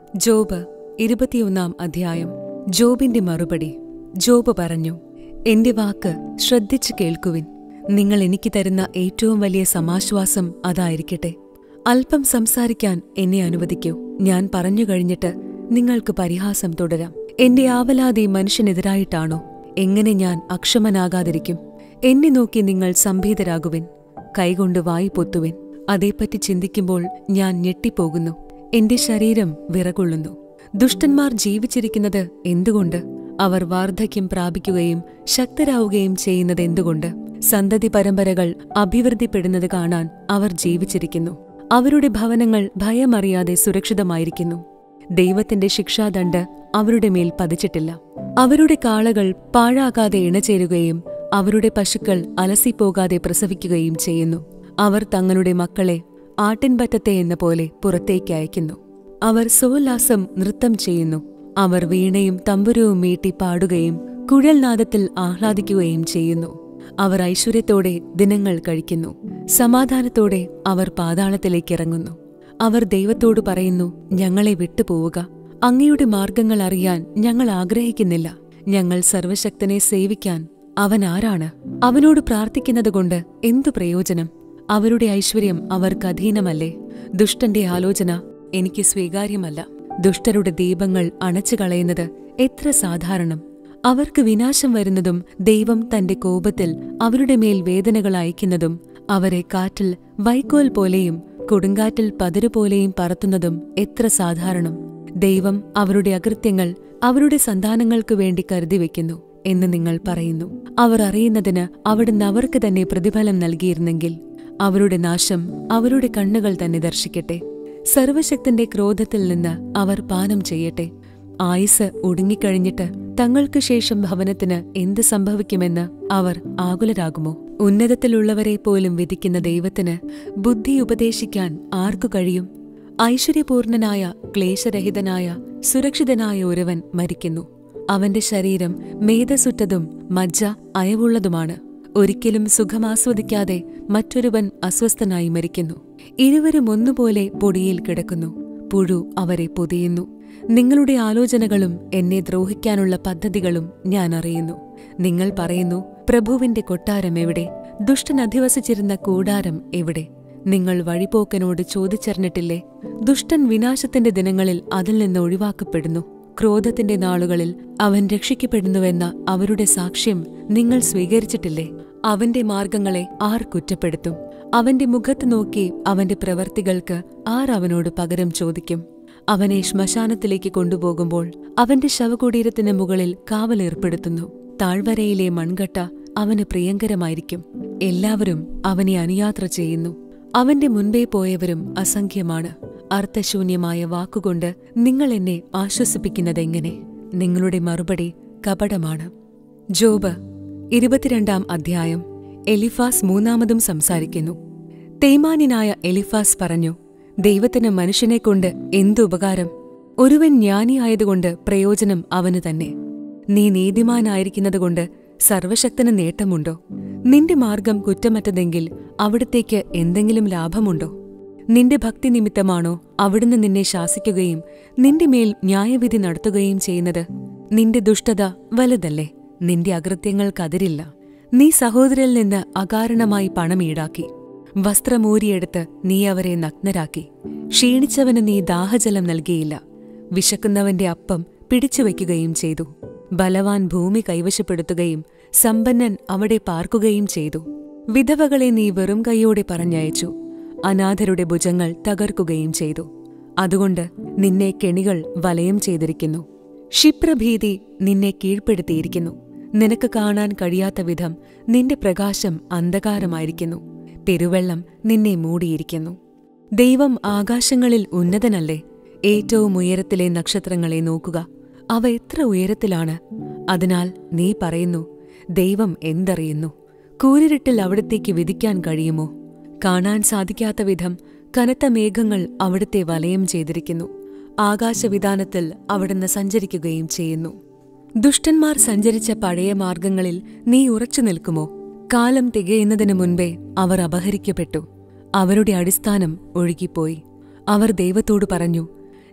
job ഇരുപത്തിയൊന്നാം അധ്യായം ജോബിന്റെ മറുപടി ജോബ് പറഞ്ഞു എന്റെ വാക്ക് ശ്രദ്ധിച്ചു കേൾക്കുവിൻ നിങ്ങൾ എനിക്ക് തരുന്ന ഏറ്റവും വലിയ സമാശ്വാസം അതായിരിക്കട്ടെ അല്പം സംസാരിക്കാൻ എന്നെ അനുവദിക്കൂ ഞാൻ പറഞ്ഞു കഴിഞ്ഞിട്ട് നിങ്ങൾക്ക് പരിഹാസം തുടരാം എന്റെ ആവലാതി മനുഷ്യനെതിരായിട്ടാണോ എങ്ങനെ ഞാൻ അക്ഷമനാകാതിരിക്കും എന്നെ നോക്കി നിങ്ങൾ സംഭീതരാകുവിൻ കൈകൊണ്ട് വായി പൊത്തുവിൻ അതേപ്പറ്റി ചിന്തിക്കുമ്പോൾ ഞാൻ ഞെട്ടിപ്പോകുന്നു എന്റെ ശരീരം വിറകൊള്ളുന്നു ദുഷ്ടന്മാർ ജീവിച്ചിരിക്കുന്നത് എന്തുകൊണ്ട് അവർ വാർദ്ധക്യം പ്രാപിക്കുകയും ശക്തരാവുകയും ചെയ്യുന്നത് എന്തുകൊണ്ട് സന്തതി പരമ്പരകൾ അഭിവൃദ്ധിപ്പെടുന്നത് കാണാൻ അവർ ജീവിച്ചിരിക്കുന്നു അവരുടെ ഭവനങ്ങൾ ഭയമറിയാതെ സുരക്ഷിതമായിരിക്കുന്നു ദൈവത്തിന്റെ ശിക്ഷാദണ്ഡ് അവരുടെ മേൽ പതിച്ചിട്ടില്ല അവരുടെ കാളകൾ പാഴാകാതെ ഇണചേരുകയും അവരുടെ പശുക്കൾ അലസിപ്പോകാതെ പ്രസവിക്കുകയും ചെയ്യുന്നു അവർ തങ്ങളുടെ മക്കളെ ആട്ടിൻപറ്റത്തെ എന്ന പോലെ പുറത്തേക്ക് അയക്കുന്നു അവർ സോല്ലാസം നൃത്തം ചെയ്യുന്നു അവർ വീണയും തമ്പുരവും മീട്ടി പാടുകയും കുഴൽനാദത്തിൽ ആഹ്ലാദിക്കുകയും ചെയ്യുന്നു അവർ ഐശ്വര്യത്തോടെ ദിനങ്ങൾ കഴിക്കുന്നു സമാധാനത്തോടെ അവർ പാതാളത്തിലേക്ക് ഇറങ്ങുന്നു അവർ ദൈവത്തോട് പറയുന്നു ഞങ്ങളെ വിട്ടുപോവുക അങ്ങയുടെ മാർഗങ്ങൾ അറിയാൻ ഞങ്ങൾ ആഗ്രഹിക്കുന്നില്ല ഞങ്ങൾ സർവശക്തനെ സേവിക്കാൻ അവൻ ആരാണ് അവനോട് പ്രാർത്ഥിക്കുന്നതുകൊണ്ട് എന്തു പ്രയോജനം അവരുടെ ഐശ്വര്യം അവർക്ക് അധീനമല്ലേ ദുഷ്ടന്റെ ആലോചന എനിക്ക് സ്വീകാര്യമല്ല ദുഷ്ടരുടെ ദീപങ്ങൾ അണച്ചു കളയുന്നത് എത്ര സാധാരണം അവർക്ക് വിനാശം വരുന്നതും ദൈവം തന്റെ കോപത്തിൽ അവരുടെ മേൽ വേദനകൾ അയക്കുന്നതും അവരെ കാറ്റിൽ വൈക്കോൽ പോലെയും കൊടുങ്കാറ്റിൽ പതിരുപോലെയും പറത്തുന്നതും എത്ര സാധാരണം ദൈവം അവരുടെ അകൃത്യങ്ങൾ അവരുടെ സന്താനങ്ങൾക്കു വേണ്ടി കരുതിവെക്കുന്നു എന്ന് നിങ്ങൾ പറയുന്നു അവർ അറിയുന്നതിന് അവിടുന്ന് അവർക്ക് തന്നെ പ്രതിഫലം നൽകിയിരുന്നെങ്കിൽ അവരുടെ നാശം അവരുടെ കണ്ണുകൾ തന്നെ ദർശിക്കട്ടെ സർവശക്തന്റെ ക്രോധത്തിൽ നിന്ന് അവർ പാനം ചെയ്യട്ടെ ആയുസ് ഒടുങ്ങിക്കഴിഞ്ഞിട്ട് തങ്ങൾക്ക് ശേഷം ഭവനത്തിന് എന്ത് സംഭവിക്കുമെന്ന് അവർ ആകുലരാകുമോ ഉന്നതത്തിലുള്ളവരെ പോലും വിധിക്കുന്ന ദൈവത്തിന് ബുദ്ധി ഉപദേശിക്കാൻ ആർക്കു കഴിയും ഐശ്വര്യപൂർണനായ ക്ലേശരഹിതനായ സുരക്ഷിതനായ ഒരുവൻ മരിക്കുന്നു അവന്റെ ശരീരം മേധസുറ്റതും മജ്ജ അയവുള്ളതുമാണ് ഒരിക്കലും സുഖമാസ്വദിക്കാതെ മറ്റൊരുവൻ അസ്വസ്ഥനായി മരിക്കുന്നു ഇരുവരും ഒന്നുപോലെ പൊടിയിൽ കിടക്കുന്നു പുഴു അവരെ പൊതിയുന്നു നിങ്ങളുടെ ആലോചനകളും എന്നെ ദ്രോഹിക്കാനുള്ള പദ്ധതികളും ഞാൻ അറിയുന്നു നിങ്ങൾ പറയുന്നു പ്രഭുവിന്റെ കൊട്ടാരം എവിടെ ദുഷ്ടൻ അധിവസിച്ചിരുന്ന കൂടാരം എവിടെ നിങ്ങൾ വഴിപോക്കനോട് ചോദിച്ചറിഞ്ഞിട്ടില്ലേ ദുഷ്ടൻ വിനാശത്തിന്റെ ദിനങ്ങളിൽ അതിൽ നിന്ന് ഒഴിവാക്കപ്പെടുന്നു ക്രോധത്തിന്റെ നാളുകളിൽ അവൻ രക്ഷിക്കപ്പെടുന്നുവെന്ന അവരുടെ സാക്ഷ്യം നിങ്ങൾ സ്വീകരിച്ചിട്ടില്ലേ അവന്റെ മാർഗങ്ങളെ ആർ കുറ്റപ്പെടുത്തും അവന്റെ മുഖത്ത് നോക്കി അവന്റെ പ്രവർത്തികൾക്ക് ആർ അവനോട് പകരം ചോദിക്കും അവനെ ശ്മശാനത്തിലേക്ക് കൊണ്ടുപോകുമ്പോൾ അവന്റെ ശവകുടീരത്തിന് മുകളിൽ കാവലേർപ്പെടുത്തുന്നു താഴ്വരയിലെ മൺകട്ട അവന് പ്രിയങ്കരമായിരിക്കും എല്ലാവരും അവനെ അനുയാത്ര ചെയ്യുന്നു അവന്റെ മുൻപേ പോയവരും അസംഖ്യമാണ് അർത്ഥശൂന്യമായ വാക്കുകൊണ്ട് നിങ്ങൾ എന്നെ ആശ്വസിപ്പിക്കുന്നതെങ്ങനെ നിങ്ങളുടെ മറുപടി കപടമാണ് ജോബ് ഇരുപത്തിരണ്ടാം അധ്യായം എലിഫാസ് മൂന്നാമതും സംസാരിക്കുന്നു തേമാനിനായ എലിഫാസ് പറഞ്ഞു ദൈവത്തിന് മനുഷ്യനെക്കൊണ്ട് എന്തുപകാരം ഒരുവൻ ജ്ഞാനിയായതുകൊണ്ട് പ്രയോജനം അവനു തന്നെ നീ നീതിമാനായിരിക്കുന്നതുകൊണ്ട് സർവശക്തന് നേട്ടമുണ്ടോ നിന്റെ മാർഗം കുറ്റമറ്റതെങ്കിൽ അവിടത്തേക്ക് എന്തെങ്കിലും ലാഭമുണ്ടോ നിന്റെ ഭക്തി നിമിത്തമാണോ അവിടുന്ന് നിന്നെ ശാസിക്കുകയും നിന്റെ മേൽ ന്യായവിധി നടത്തുകയും ചെയ്യുന്നത് നിന്റെ ദുഷ്ടത വലുതല്ലേ നിന്റെ അകൃത്യങ്ങൾക്കതിരില്ല നീ സഹോദരിൽ നിന്ന് അകാരണമായി പണം ഈടാക്കി വസ്ത്രമൂരിയെടുത്ത് നീ അവരെ നഗ്നരാക്കി ക്ഷീണിച്ചവന് നീ ദാഹജലം നൽകിയില്ല വിശക്കുന്നവന്റെ അപ്പം പിടിച്ചുവെക്കുകയും ചെയ്തു ബലവാൻ ഭൂമി കൈവശപ്പെടുത്തുകയും സമ്പന്നൻ അവിടെ പാർക്കുകയും ചെയ്തു വിധവകളെ നീ വെറും കൈയോടെ പറഞ്ഞയച്ചു അനാഥരുടെ ഭുജങ്ങൾ തകർക്കുകയും ചെയ്തു അതുകൊണ്ട് നിന്നെ കെണികൾ വലയം ചെയ്തിരിക്കുന്നു ക്ഷിപ്രഭീതി നിന്നെ കീഴ്പ്പെടുത്തിയിരിക്കുന്നു നിനക്ക് കാണാൻ കഴിയാത്ത വിധം നിന്റെ പ്രകാശം അന്ധകാരമായിരിക്കുന്നു പെരുവെള്ളം നിന്നെ മൂടിയിരിക്കുന്നു ദൈവം ആകാശങ്ങളിൽ ഉന്നതനല്ലേ ഏറ്റവും ഉയരത്തിലെ നക്ഷത്രങ്ങളെ നോക്കുക അവ എത്ര ഉയരത്തിലാണ് അതിനാൽ നീ പറയുന്നു ദൈവം എന്തറിയുന്നു കൂരിരുട്ടിൽ അവിടത്തേക്ക് വിധിക്കാൻ കഴിയുമോ കാണാൻ സാധിക്കാത്ത വിധം കനത്ത മേഘങ്ങൾ അവിടുത്തെ വലയം ചെയ്തിരിക്കുന്നു ആകാശവിധാനത്തിൽ അവിടുന്ന് സഞ്ചരിക്കുകയും ചെയ്യുന്നു ദുഷ്ടന്മാർ സഞ്ചരിച്ച പഴയ മാർഗങ്ങളിൽ നീ ഉറച്ചു നിൽക്കുമോ കാലം തികയുന്നതിനു മുൻപേ അവർ അപഹരിക്കപ്പെട്ടു അവരുടെ അടിസ്ഥാനം ഒഴുകിപ്പോയി അവർ ദൈവത്തോട് പറഞ്ഞു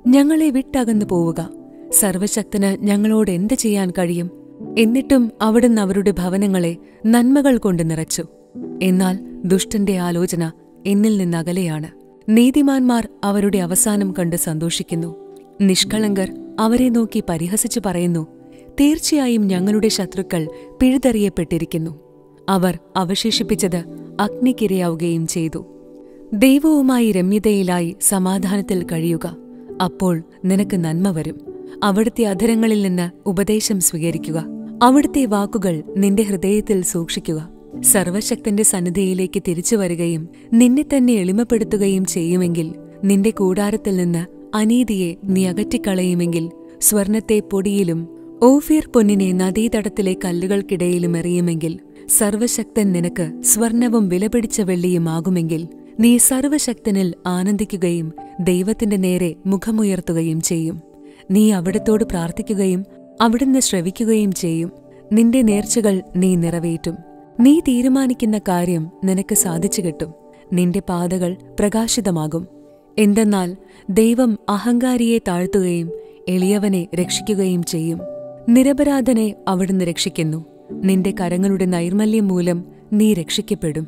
ഞങ്ങളെ വിട്ടകന്നു പോവുക സർവശക്തന് ഞങ്ങളോട് എന്ത് ചെയ്യാൻ കഴിയും എന്നിട്ടും അവിടുന്ന് അവരുടെ ഭവനങ്ങളെ നന്മകൾ കൊണ്ട് നിറച്ചു എന്നാൽ ദുഷ്ടന്റെ ആലോചന എന്നിൽ നിന്നകലെയാണ് നീതിമാന്മാർ അവരുടെ അവസാനം കണ്ട് സന്തോഷിക്കുന്നു നിഷ്കളങ്കർ അവരെ നോക്കി പരിഹസിച്ചു പറയുന്നു തീർച്ചയായും ഞങ്ങളുടെ ശത്രുക്കൾ പിഴുതെറിയപ്പെട്ടിരിക്കുന്നു അവർ അവശേഷിപ്പിച്ചത് അഗ്നിക്കിരയാവുകയും ചെയ്തു ദൈവവുമായി രമ്യതയിലായി സമാധാനത്തിൽ കഴിയുക അപ്പോൾ നിനക്ക് നന്മ വരും അവിടുത്തെ അധരങ്ങളിൽ നിന്ന് ഉപദേശം സ്വീകരിക്കുക അവിടുത്തെ വാക്കുകൾ നിന്റെ ഹൃദയത്തിൽ സൂക്ഷിക്കുക സർവശക്തന്റെ സന്നിധിയിലേക്ക് തിരിച്ചു വരികയും നിന്നെ തന്നെ എളിമപ്പെടുത്തുകയും ചെയ്യുമെങ്കിൽ നിന്റെ കൂടാരത്തിൽ നിന്ന് അനീതിയെ നീ അകറ്റിക്കളയുമെങ്കിൽ സ്വർണത്തെ പൊടിയിലും ഓഫീർ പൊന്നിനെ നദീതടത്തിലെ കല്ലുകൾക്കിടയിലും എറിയുമെങ്കിൽ സർവശക്തൻ നിനക്ക് സ്വർണവും വിലപിടിച്ച വെള്ളിയുമാകുമെങ്കിൽ നീ സർവശക്തനിൽ ആനന്ദിക്കുകയും ദൈവത്തിന്റെ നേരെ മുഖമുയർത്തുകയും ചെയ്യും നീ അവിടത്തോട് പ്രാർത്ഥിക്കുകയും അവിടുന്ന് ശ്രവിക്കുകയും ചെയ്യും നിന്റെ നേർച്ചകൾ നീ നിറവേറ്റും നീ തീരുമാനിക്കുന്ന കാര്യം നിനക്ക് സാധിച്ചു കിട്ടും നിന്റെ പാതകൾ പ്രകാശിതമാകും എന്തെന്നാൽ ദൈവം അഹങ്കാരിയെ താഴ്ത്തുകയും എളിയവനെ രക്ഷിക്കുകയും ചെയ്യും നിരപരാധനെ അവിടുന്ന് രക്ഷിക്കുന്നു നിന്റെ കരങ്ങളുടെ നൈർമല്യം മൂലം നീ രക്ഷിക്കപ്പെടും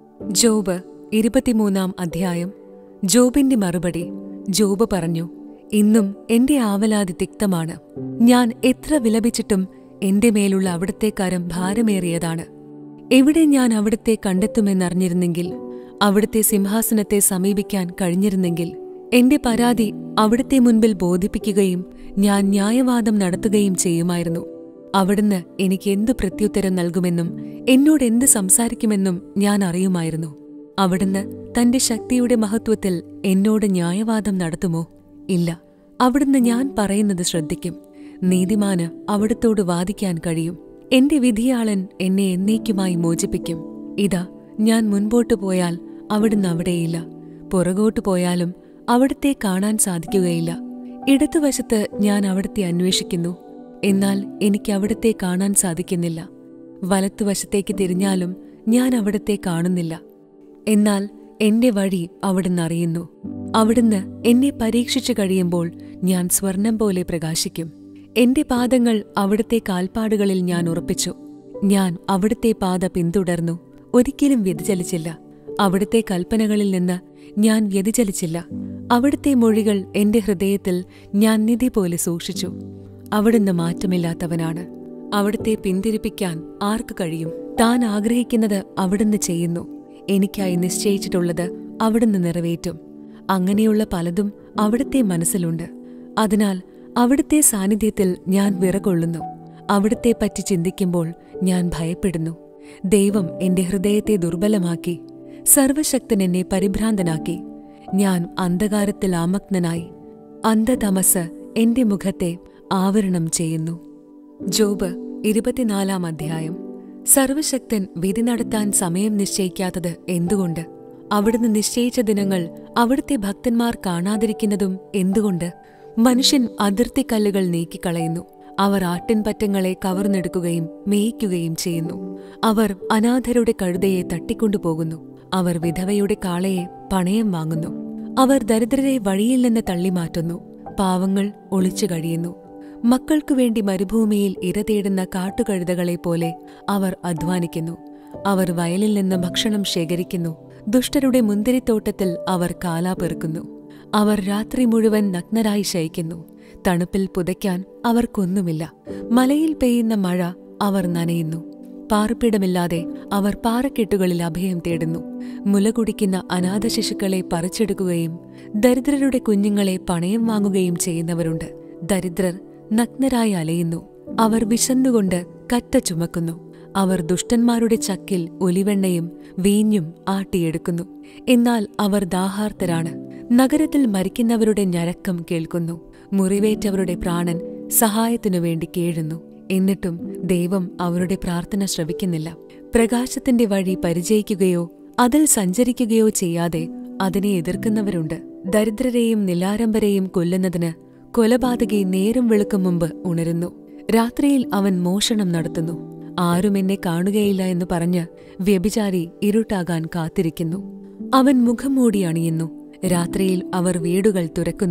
ജോബ് ഇരുപത്തിമൂന്നാം അധ്യായം ജോബിന്റെ മറുപടി ജോബ് പറഞ്ഞു ഇന്നും എന്റെ ആവലാതി തിക്തമാണ് ഞാൻ എത്ര വിലപിച്ചിട്ടും എന്റെ മേലുള്ള അവിടുത്തെ കരം ഭാരമേറിയതാണ് എവിടെ ഞാൻ അവിടുത്തെ കണ്ടെത്തുമെന്നറിഞ്ഞിരുന്നെങ്കിൽ അവിടുത്തെ സിംഹാസനത്തെ സമീപിക്കാൻ കഴിഞ്ഞിരുന്നെങ്കിൽ എന്റെ പരാതി അവിടുത്തെ മുൻപിൽ ബോധിപ്പിക്കുകയും ഞാൻ ന്യായവാദം നടത്തുകയും ചെയ്യുമായിരുന്നു അവിടുന്ന് എനിക്ക് എന്തു പ്രത്യുത്തരം നൽകുമെന്നും എന്നോട് എന്ത് സംസാരിക്കുമെന്നും ഞാൻ അറിയുമായിരുന്നു അവിടുന്ന് തന്റെ ശക്തിയുടെ മഹത്വത്തിൽ എന്നോട് ന്യായവാദം നടത്തുമോ ഇല്ല അവിടുന്ന് ഞാൻ പറയുന്നത് ശ്രദ്ധിക്കും നീതിമാന് അവിടുത്തോട് വാദിക്കാൻ കഴിയും എന്റെ വിധിയാളൻ എന്നെ എന്നേക്കുമായി മോചിപ്പിക്കും ഇതാ ഞാൻ മുൻപോട്ടു പോയാൽ അവിടുന്ന് അവിടെയില്ല പുറകോട്ടു പോയാലും അവിടുത്തെ കാണാൻ സാധിക്കുകയില്ല ഇടതുവശത്ത് ഞാൻ അവിടുത്തെ അന്വേഷിക്കുന്നു എന്നാൽ എനിക്ക് അവിടുത്തെ കാണാൻ സാധിക്കുന്നില്ല വലത്തുവശത്തേക്ക് തിരിഞ്ഞാലും ഞാൻ അവിടുത്തെ കാണുന്നില്ല എന്നാൽ എന്റെ വഴി അവിടുന്ന് അറിയുന്നു അവിടുന്ന് എന്നെ പരീക്ഷിച്ചു കഴിയുമ്പോൾ ഞാൻ സ്വർണം പോലെ പ്രകാശിക്കും എന്റെ പാദങ്ങൾ അവിടുത്തെ കാൽപ്പാടുകളിൽ ഞാൻ ഉറപ്പിച്ചു ഞാൻ അവിടുത്തെ പാത പിന്തുടർന്നു ഒരിക്കലും വ്യതിചലിച്ചില്ല അവിടുത്തെ കൽപ്പനകളിൽ നിന്ന് ഞാൻ വ്യതിചലിച്ചില്ല അവിടുത്തെ മൊഴികൾ എന്റെ ഹൃദയത്തിൽ ഞാൻ നിധി പോലെ സൂക്ഷിച്ചു അവിടുന്ന് മാറ്റമില്ലാത്തവനാണ് അവിടുത്തെ പിന്തിരിപ്പിക്കാൻ ആർക്ക് കഴിയും താൻ ആഗ്രഹിക്കുന്നത് അവിടുന്ന് ചെയ്യുന്നു എനിക്കായി നിശ്ചയിച്ചിട്ടുള്ളത് അവിടുന്ന് നിറവേറ്റും അങ്ങനെയുള്ള പലതും അവിടുത്തെ മനസ്സിലുണ്ട് അതിനാൽ അവിടുത്തെ സാന്നിധ്യത്തിൽ ഞാൻ വിറകൊള്ളുന്നു അവിടുത്തെ പറ്റി ചിന്തിക്കുമ്പോൾ ഞാൻ ഭയപ്പെടുന്നു ദൈവം എന്റെ ഹൃദയത്തെ ദുർബലമാക്കി സർവശക്തൻ എന്നെ പരിഭ്രാന്തനാക്കി ഞാൻ അന്ധകാരത്തിൽ ആമഗ്നനായി അന്ധതമസ് എന്റെ മുഖത്തെ ആവരണം ചെയ്യുന്നു ജോബ് ഇരുപത്തിനാലാം അധ്യായം സർവശക്തൻ വിധി നടത്താൻ സമയം നിശ്ചയിക്കാത്തത് എന്തുകൊണ്ട് അവിടുന്ന് നിശ്ചയിച്ച ദിനങ്ങൾ അവിടുത്തെ ഭക്തന്മാർ കാണാതിരിക്കുന്നതും എന്തുകൊണ്ട് മനുഷ്യൻ അതിർത്തിക്കല്ലുകൾ നീക്കിക്കളയുന്നു അവർ ആട്ടിൻപറ്റങ്ങളെ കവർന്നെടുക്കുകയും മേയിക്കുകയും ചെയ്യുന്നു അവർ അനാഥരുടെ കഴുതയെ തട്ടിക്കൊണ്ടുപോകുന്നു അവർ വിധവയുടെ കാളയെ പണയം വാങ്ങുന്നു അവർ ദരിദ്രരെ വഴിയിൽ നിന്ന് തള്ളിമാറ്റുന്നു പാവങ്ങൾ ഒളിച്ചു കഴിയുന്നു മക്കൾക്കു വേണ്ടി മരുഭൂമിയിൽ ഇര തേടുന്ന കാട്ടുകഴുതകളെ പോലെ അവർ അധ്വാനിക്കുന്നു അവർ വയലിൽ നിന്ന് ഭക്ഷണം ശേഖരിക്കുന്നു ദുഷ്ടരുടെ മുന്തിരിത്തോട്ടത്തിൽ അവർ കാലാ പെറുക്കുന്നു അവർ രാത്രി മുഴുവൻ നഗ്നരായി ശയിക്കുന്നു തണുപ്പിൽ പുതയ്ക്കാൻ അവർക്കൊന്നുമില്ല മലയിൽ പെയ്യുന്ന മഴ അവർ നനയുന്നു പാർപ്പിടമില്ലാതെ അവർ പാറക്കെട്ടുകളിൽ അഭയം തേടുന്നു മുല കുടിക്കുന്ന അനാഥ ശിശുക്കളെ പറിച്ചെടുക്കുകയും ദരിദ്രരുടെ കുഞ്ഞുങ്ങളെ പണയം വാങ്ങുകയും ചെയ്യുന്നവരുണ്ട് ദരിദ്രർ നഗ്നരായി അലയുന്നു അവർ വിശന്നുകൊണ്ട് കറ്റ ചുമക്കുന്നു അവർ ദുഷ്ടന്മാരുടെ ചക്കിൽ ഒലിവെണ്ണയും വീഞ്ഞും ആട്ടിയെടുക്കുന്നു എന്നാൽ അവർ ദാഹാർത്തരാണ് നഗരത്തിൽ മരിക്കുന്നവരുടെ ഞരക്കം കേൾക്കുന്നു മുറിവേറ്റവരുടെ പ്രാണൻ സഹായത്തിനു വേണ്ടി കേഴുന്നു എന്നിട്ടും ദൈവം അവരുടെ പ്രാർത്ഥന ശ്രവിക്കുന്നില്ല പ്രകാശത്തിന്റെ വഴി പരിചയിക്കുകയോ അതിൽ സഞ്ചരിക്കുകയോ ചെയ്യാതെ അതിനെ എതിർക്കുന്നവരുണ്ട് ദരിദ്രരെയും നിലാരംബരെയും കൊല്ലുന്നതിന് കൊലപാതകി നേരം വെളുക്കും മുമ്പ് ഉണരുന്നു രാത്രിയിൽ അവൻ മോഷണം നടത്തുന്നു ആരും എന്നെ കാണുകയില്ല എന്ന് പറഞ്ഞ് വ്യഭിചാരി ഇരുട്ടാകാൻ കാത്തിരിക്കുന്നു അവൻ മുഖം മൂടി അണിയുന്നു രാത്രിയിൽ അവർ വീടുകൾ തുറക്കുന്നു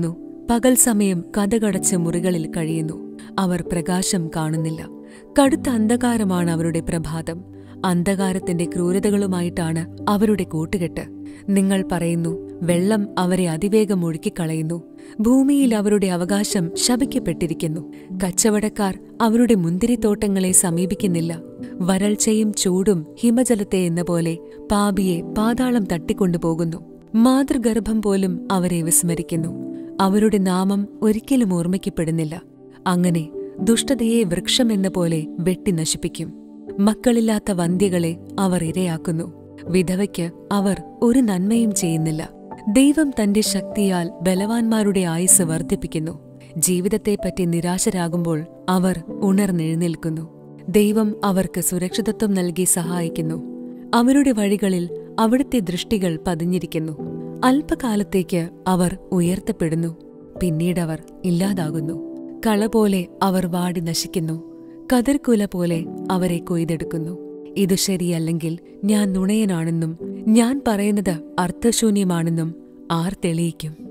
പകൽ സമയം കഥകടച്ച് മുറികളിൽ കഴിയുന്നു അവർ പ്രകാശം കാണുന്നില്ല കടുത്ത അന്ധകാരമാണ് അവരുടെ പ്രഭാതം അന്ധകാരത്തിന്റെ ക്രൂരതകളുമായിട്ടാണ് അവരുടെ കൂട്ടുകെട്ട് നിങ്ങൾ പറയുന്നു വെള്ളം അവരെ അതിവേഗം ഒഴുക്കിക്കളയുന്നു ഭൂമിയിൽ അവരുടെ അവകാശം ശപിക്കപ്പെട്ടിരിക്കുന്നു കച്ചവടക്കാർ അവരുടെ മുന്തിരിത്തോട്ടങ്ങളെ സമീപിക്കുന്നില്ല വരൾച്ചയും ചൂടും ഹിമജലത്തെ എന്ന പോലെ പാപിയെ പാതാളം തട്ടിക്കൊണ്ടുപോകുന്നു മാതൃഗർഭം പോലും അവരെ വിസ്മരിക്കുന്നു അവരുടെ നാമം ഒരിക്കലും ഓർമ്മിക്കപ്പെടുന്നില്ല അങ്ങനെ ദുഷ്ടതയെ വൃക്ഷമെന്ന പോലെ വെട്ടി നശിപ്പിക്കും മക്കളില്ലാത്ത വന്ധ്യകളെ അവർ ഇരയാക്കുന്നു വിധവയ്ക്ക് അവർ ഒരു നന്മയും ചെയ്യുന്നില്ല ദൈവം തന്റെ ശക്തിയാൽ ബലവാന്മാരുടെ ആയുസ് വർദ്ധിപ്പിക്കുന്നു ജീവിതത്തെപ്പറ്റി നിരാശരാകുമ്പോൾ അവർ ഉണർന്നെഴുന്നേൽക്കുന്നു ദൈവം അവർക്ക് സുരക്ഷിതത്വം നൽകി സഹായിക്കുന്നു അവരുടെ വഴികളിൽ അവിടുത്തെ ദൃഷ്ടികൾ പതിഞ്ഞിരിക്കുന്നു അല്പകാലത്തേക്ക് അവർ ഉയർത്തപ്പെടുന്നു പിന്നീടവർ ഇല്ലാതാകുന്നു കള പോലെ അവർ വാടി നശിക്കുന്നു കതിർക്കുല പോലെ അവരെ കൊയ്തെടുക്കുന്നു ഇതു ശരിയല്ലെങ്കിൽ ഞാൻ നുണയനാണെന്നും ഞാൻ പറയുന്നത് അർത്ഥശൂന്യമാണെന്നും ആർ തെളിയിക്കും